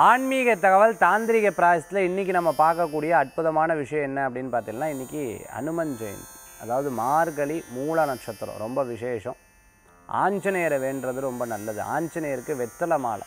ஆன்மீக தகவல் தாந்திரிக பிராயசத்தில் இன்றைக்கி நம்ம பார்க்கக்கூடிய அற்புதமான விஷயம் என்ன அப்படின்னு பார்த்தீங்கன்னா இன்றைக்கி அனுமன் ஜெயந்தி அதாவது மார்கழி மூல நட்சத்திரம் ரொம்ப விசேஷம் ஆஞ்சநேயரை வேண்டுறது ரொம்ப நல்லது ஆஞ்சநேயருக்கு வெத்தலை மாலை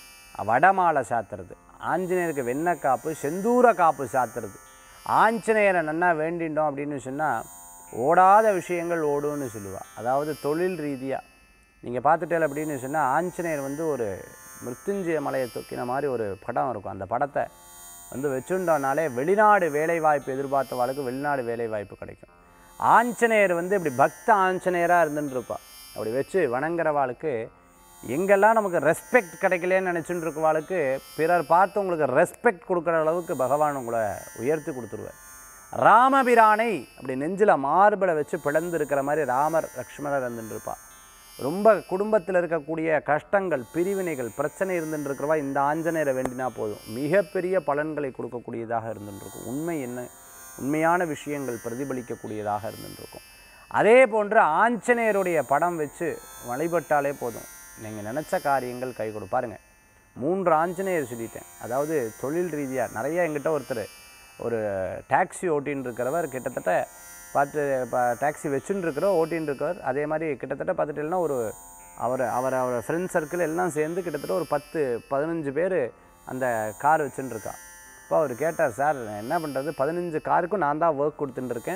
வடமாலை சாத்துறது ஆஞ்சநேயருக்கு வெண்ணெய் காப்பு செந்தூர காப்பு சாத்துறது ஆஞ்சநேயரை நன்னா வேண்டிட்டோம் அப்படின்னு சொன்னால் ஓடாத விஷயங்கள் ஓடும்னு சொல்லுவாள் அதாவது தொழில் ரீதியாக நீங்கள் பார்த்துட்டேன் அப்படின்னு சொன்னால் ஆஞ்சநேயர் வந்து ஒரு மிருத்யுஞ்சய மலையை தூக்கின மாதிரி ஒரு படம் இருக்கும் அந்த படத்தை வந்து வச்சுட்டோம்னாலே வெளிநாடு வேலைவாய்ப்பு எதிர்பார்த்தவாளுக்கு வெளிநாடு வேலைவாய்ப்பு கிடைக்கும் ஆஞ்சநேயர் வந்து இப்படி பக்த ஆஞ்சநேயராக இருந்துட்டு இருப்பா அப்படி வச்சு வணங்குறவாளுக்கு எங்கெல்லாம் நமக்கு ரெஸ்பெக்ட் கிடைக்கலன்னு நினச்சிட்டு இருக்கவாளுக்கு பிறர் பார்த்து உங்களுக்கு ரெஸ்பெக்ட் கொடுக்குற அளவுக்கு பகவான் உங்களை உயர்த்தி கொடுத்துருவார் ராமபிரானை அப்படி நெஞ்சில் மார்பில் வச்சு பிளந்து இருக்கிற மாதிரி ராமர் லக்ஷ்மணர் இருந்துட்டு இருப்பா ரொம்ப குடும்பத்தில் இருக்கக்கூடிய கஷ்டங்கள் பிரிவினைகள் பிரச்சனை இருந்துட்டு இருக்கிறவா இந்த ஆஞ்சநேயரை வேண்டினா போதும் மிகப்பெரிய பலன்களை கொடுக்கக்கூடியதாக இருந்துட்டு இருக்கும் உண்மை என்ன உண்மையான விஷயங்கள் பிரதிபலிக்கக்கூடியதாக இருந்துட்டு இருக்கும் அதே போன்று ஆஞ்சநேயருடைய படம் வச்சு வழிபட்டாலே போதும் நீங்கள் நினச்ச காரியங்கள் கை கொடு பாருங்க மூன்று ஆஞ்சநேயர் சொல்லிட்டேன் அதாவது தொழில் ரீதியாக நிறைய எங்கிட்ட ஒருத்தர் ஒரு டாக்ஸி ஓட்டின்னு இருக்கிறவர் கிட்டத்தட்ட பார்த்து இப்போ டாக்ஸி வச்சுன்னு இருக்கிற ஓட்டின்னு இருக்கிறவர் அதே மாதிரி கிட்டத்தட்ட பார்த்துட்டீங்கன்னா ஒரு அவர் அவர் அவர் ஃப்ரெண்ட் சர்க்கிள் எல்லாம் சேர்ந்து கிட்டத்தட்ட ஒரு பத்து பதினஞ்சு பேர் அந்த கார் வச்சுன்னு இருக்கா இப்போ அவர் கேட்டார் சார் என்ன பண்ணுறது பதினஞ்சு காருக்கும் நான் தான் ஒர்க் கொடுத்துட்டு இருக்கேன்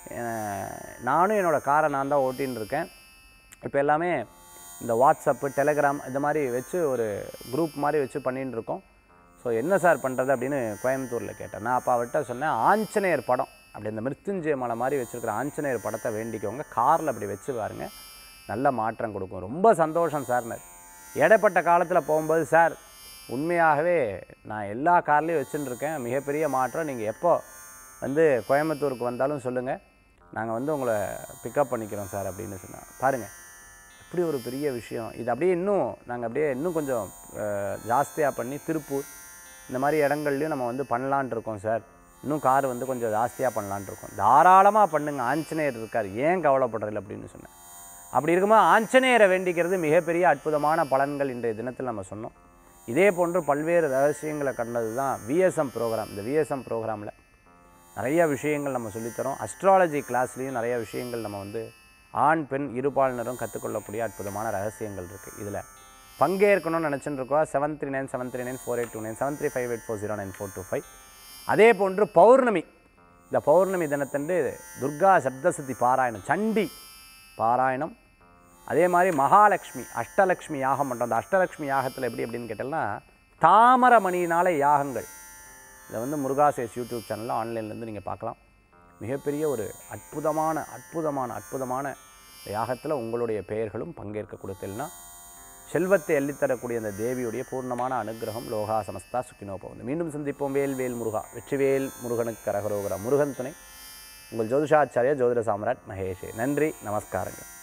அஹ் நானும் என்னோடய காரை நான் தான் ஓட்டின்னு இருக்கேன் இப்போ எல்லாமே இந்த வாட்ஸ்அப்பு டெலகிராம் இந்த மாதிரி வச்சு ஒரு குரூப் மாதிரி வச்சு பண்ணின்னு இருக்கோம் ஸோ என்ன சார் பண்ணுறது அப்படின்னு கோயம்புத்தூரில் கேட்டேன் நான் அப்போ அவர்கிட்ட சொன்னேன் ஆஞ்சநேயர் படம் அப்படி இந்த மிருத்யுஞ்சய மலை மாதிரி வச்சுருக்கிற ஆஞ்சநேயர் படத்தை வேண்டிக்கோங்க காரில் அப்படி வச்சு பாருங்க நல்ல மாற்றம் கொடுக்கும் ரொம்ப சந்தோஷம் சார்னர் இடைப்பட்ட காலத்தில் போகும்போது சார் உண்மையாகவே நான் எல்லா கார்லேயும் வச்சுன்னு இருக்கேன் மிகப்பெரிய மாற்றம் நீங்கள் எப்போ வந்து கோயம்புத்தூருக்கு வந்தாலும் சொல்லுங்கள் நாங்கள் வந்து உங்களை பிக்கப் பண்ணிக்கிறோம் சார் அப்படின்னு சொன்னேன் பாருங்கள் இப்படி ஒரு பெரிய விஷயம் இது அப்படியே இன்னும் நாங்கள் அப்படியே இன்னும் கொஞ்சம் ஜாஸ்தியாக பண்ணி திருப்பூர் இந்த மாதிரி இடங்கள்லையும் நம்ம வந்து பண்ணலான் இருக்கோம் சார் இன்னும் கார் வந்து கொஞ்சம் ஜாஸ்தியாக பண்ணலான் இருக்கோம் தாராளமாக பண்ணுங்க ஆஞ்சநேயர் இருக்கார் ஏன் கவலைப்படுறதில்ல அப்படின்னு சொன்னேன் அப்படி இருக்கும்போது ஆஞ்சநேயரை வேண்டிக்கிறது மிகப்பெரிய அற்புதமான பலன்கள் இன்றைய தினத்தில் நம்ம சொன்னோம் இதே போன்று பல்வேறு ரகசியங்களை கண்டது தான் விஎஸ்எம் ப்ரோக்ராம் இந்த விஎஸ்எம் ப்ரோக்ராமில் நிறைய விஷயங்கள் நம்ம சொல்லித்தரோம் அஸ்ட்ராலஜி கிளாஸ்லேயும் நிறைய விஷயங்கள் நம்ம வந்து ஆண் பெண் இருபாலினரும் கற்றுக்கொள்ளக்கூடிய அற்புதமான ரகசியங்கள் இருக்குது இதில் பங்கேற்கணும்னு நினச்சிட்டு இருக்கோம் seven three nine seven three nine four eight two nine seven three five eight four zero nine four two five அதே போன்று பௌர்ணமி இந்த பௌர்ணமி தினத்தன்று துர்கா சப்தசதி பாராயணம் சண்டி பாராயணம் அதே மாதிரி மகாலட்சுமி அஷ்டலக்ஷ்மி யாகம் பண்ணுறோம் அந்த அஷ்டலக்ஷ்மி யாகத்தில் எப்படி அப்படின்னு கேட்டோம்னா தாமரமணியினால யாகங்கள் இதை வந்து முருகாசேஸ் யூடியூப் சேனலில் ஆன்லைன்லேருந்து நீங்கள் பார்க்கலாம் மிகப்பெரிய ஒரு அற்புதமான அற்புதமான அற்புதமான யாகத்தில் உங்களுடைய பெயர்களும் பங்கேற்க கொடுத்தல்னா செல்வத்தை அள்ளித்தரக்கூடிய அந்த தேவியுடைய பூர்ணமான அனுகிரகம் லோகா சமஸ்தா சுக்கினோ பவந்து மீண்டும் சந்திப்போம் வேல் வேல் முருகா வெற்றிவேல் முருகனுக்கு கரகரோகரா முருகன் துணை உங்கள் ஜோதிஷாச்சாரியா ஜோதிட சாம்ராட் மகேஷே நன்றி நமஸ்காரங்கள்